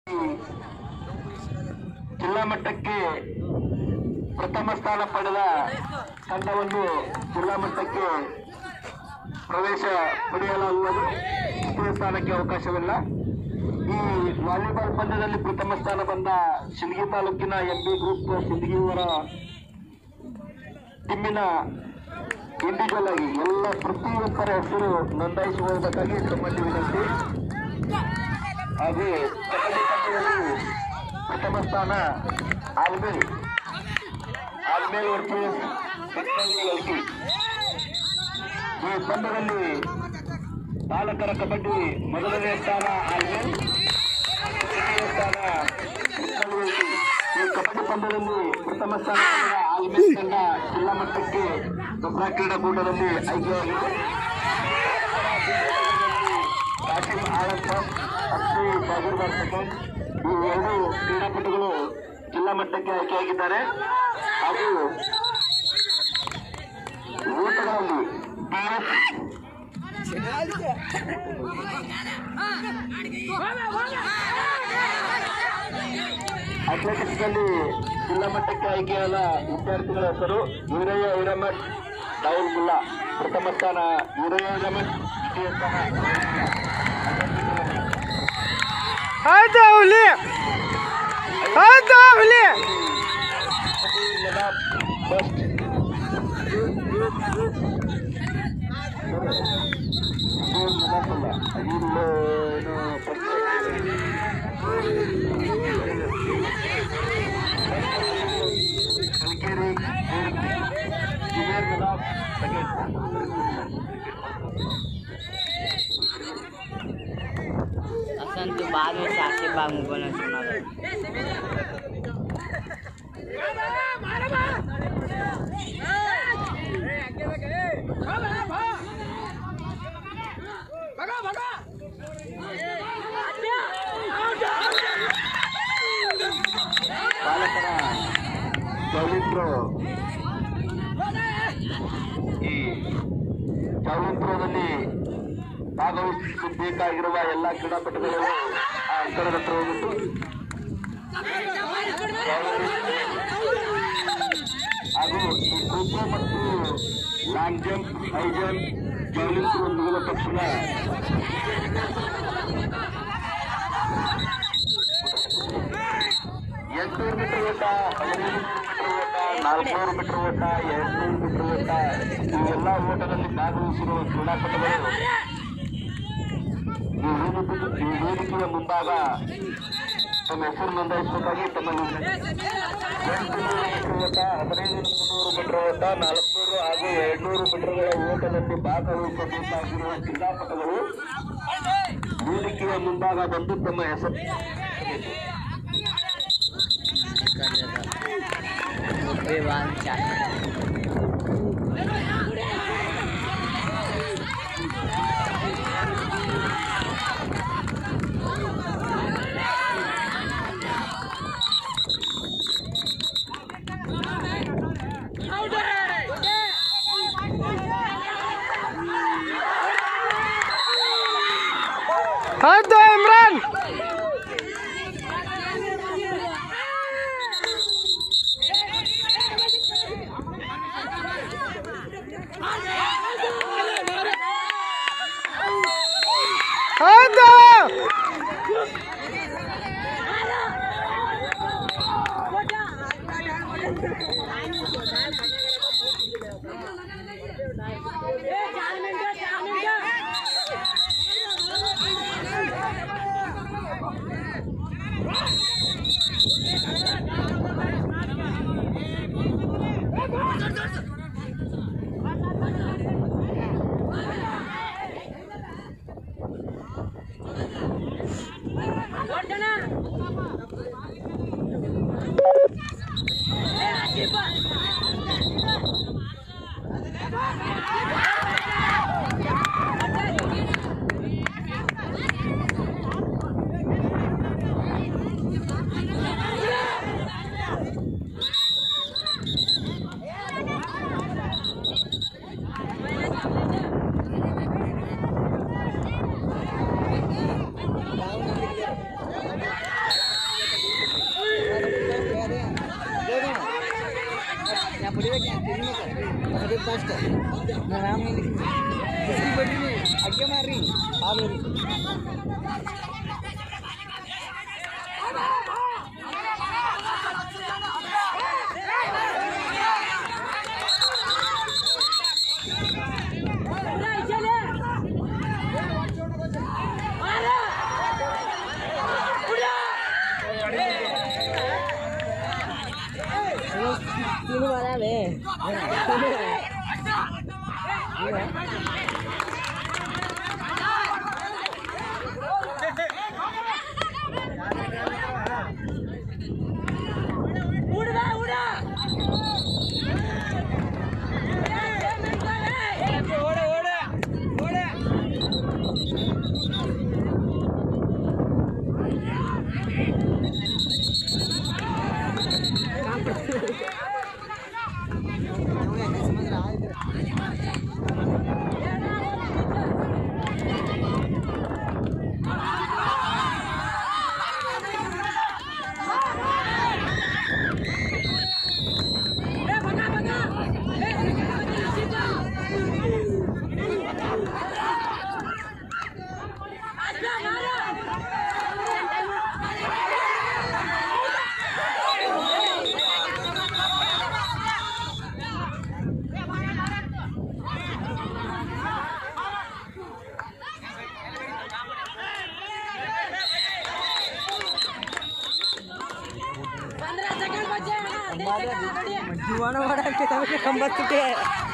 ಜಿಲ್ಲಾ ಮಟ್ಟಕ್ಕೆ ಪ್ರಥಮ ಸ್ಥಾನ ಪಡೆದ ತಂಡವನ್ನು ಜಿಲ್ಲಾ ಮಟ್ಟಕ್ಕೆ ಪ್ರವೇಶ ಪಡೆಯಲಾಗುವುದು ದ್ವಿತೀಯ ಸ್ಥಾನಕ್ಕೆ ಅವಕಾಶವಿಲ್ಲ ಈ ವಾಲಿಬಾಲ್ ಪಂದ್ಯದಲ್ಲಿ ಪ್ರಥಮ ಸ್ಥಾನ ಬಂದ ಶಿಂದಗಿ ತಾಲೂಕಿನ ಎಂ ಬಿ ಗ್ರೂಪ್ ಸಿಂದಗಿಯವರ ಟೀಮಿನ ಇಂಡಿವಿಜುವಲ್ ಆಗಿ ಎಲ್ಲ ಪ್ರತಿಯೊಬ್ಬರ ಹೆಸರು ನೋಂದಾಯಿಸಿಕೊಳ್ಳಬೇಕಾಗಿ ತಮ್ಮಲ್ಲಿ ವಿನಂತಿ ಹಾಗೂ ಕಬಡ್ಡಿ ಪಂದ್ಯದಲ್ಲಿ ಪ್ರಥಮ ಸ್ಥಾನ ಆಲ್ಮೇಲ್ ಆಲ್ಮೇಲ್ ವರ್ಸಸ್ ಬೆಟ್ಟಂಗಿ ಈ ಪಂದ್ಯದಲ್ಲಿ ಬಾಲಕರ ಕಬಡ್ಡಿ ಮೊದಲನೇ ಸ್ಥಾನ ಆಲ್ಮೇಲ್ ದ್ವಿತೀಯ ಸ್ಥಾನ ಬೆಟ್ಟಂಗಿ ಈ ಕಬಡ್ಡಿ ಪಂದ್ಯದಲ್ಲಿ ಪ್ರಥಮ ಸ್ಥಾನ ಪಡೆದ ಆಲ್ಮೇಲ್ ತಂಡ ಜಿಲ್ಲಾ ಮಟ್ಟಕ್ಕೆ ದಸರಾ ಕ್ರೀಡಾಕೂಟದಲ್ಲಿ ಆಯ್ಕೆಯಾಗಿದೆ ಕಾಸಿಂ ಆಳಂತ ಅಕ್ಷಯ್ ಬಾಗೂರ್ಬಾರ್ ಸೆಕೆಂಡ್ ಈ ಎರಡು ಕ್ರೀಡಾಪಟುಗಳು ಜಿಲ್ಲಾ ಮಟ್ಟಕ್ಕೆ ಆಯ್ಕೆಯಾಗಿದ್ದಾರೆ ಹಾಗೂ ಓಟಗಳಲ್ಲಿ BS ಅಥ್ಲೆಟಿಕ್ಸ್ ನಲ್ಲಿ ಜಿಲ್ಲಾ ಮಟ್ಟಕ್ಕೆ ಆಯ್ಕೆಯಾದ ವಿದ್ಯಾರ್ಥಿಗಳ ಹೆಸರು ವೀರಯ್ಯ ಹಿರಮಠ್ ಡೌಲ್ ಮುಲ್ಲಾ ಪ್ರಥಮ ಸ್ಥಾನ ವೀರಯ್ಯ ಹಿರಮಠ್ ದ್ವಿತೀಯ ಸ್ಥಾನ ಆಯ್ತಾ ಹುಲಿ ಆಯ್ತಾ ಹುಲಿ ಫಸ್ಟ್ ಕಲ್ಕೇರಿ ಜುಬೇರ್ ನದಾಬ್ ಸೆಕೆಂಡ್ असन तू बाद में चाचे बाग में बोलना सुना ಬಾಲಕರ ಚೌಲಿಂತ್ರು ಈ ಚೌಲಿಂತ್ರೋದಲ್ಲಿ ಭಾಗವಹಿಸಬೇಕಾಗಿರುವ ಎಲ್ಲ ಕ್ರೀಡಾಪಟುಗಳು ಆ ಅಂತರದ ಹತ್ರ ಹೋಗ್ಬಿಟ್ಟು ಹಾಗೂ ಈ ಖೋಖೋ ಮತ್ತು long jump high jump javelin throw ಮುಗಿದ ತಕ್ಷಣ ಎಂಟುನೂರು ಮೀಟರ್ ಓಟ ಹದಿನೈದು ಮೀಟರ್ ಓಟ ನಾಲ್ಕುನೂರು ಮೀಟರ್ ಓಟ ಎರಡ್ನೂರು ಮೀಟರ್ ಓಟ ಇವೆಲ್ಲ ಓಟದಲ್ಲಿ ಭಾಗವಹಿಸಿರುವ ಕ್ರೀಡಾಪಟುಗಳು ಈ ವೇದಿಕೆ- ಈ ವೇದಿಕೆಯ ಮುಂಭಾಗ ತಮ್ಮ ಹೆಸರು ನೋಂದಾಯಿಸಬೇಕಾಗಿ ತಮ್ಮಲ್ಲಿ ವಿನಂತಿ. ಎಂಟುನೂರು ಮೀಟರ್ ಓಟ ಹದಿನೈದು ನೂರು ಮೀಟರ್ ಓಟ ನಾಲ್ಕುನೂರು ಹಾಗೂ ಎರಡ್ನೂರು ಮೀಟರ್ಗಳ ಓಟದಲ್ಲಿ ಭಾಗವಹಿಸಬೇಕಾಗಿರುವ ಕ್ರೀಡಾಪಟುಗಳು ವೇದಿಕೆಯ ಮುಂಭಾಗ ಬಂದು ತಮ್ಮ ಹೆಸರು उसके बाद चाचे ಆಯ್ತಾ ಇಮ್ರಾನ್ ಆಯ್ತಾ ಫಸ್ಟ್ ನಾನು ಆಮೇಲೆ ಕುಸ್ತಿ ಬಡ್ಡಿನಿ ಅಡ್ಗೆ ಮಾರಿ ಆಮೇಲೆ तीन वाला बे ಜೀವನ ಮಾಡಕ್ಕೆ ಕಂಬತ್ತಕ್ಕೆ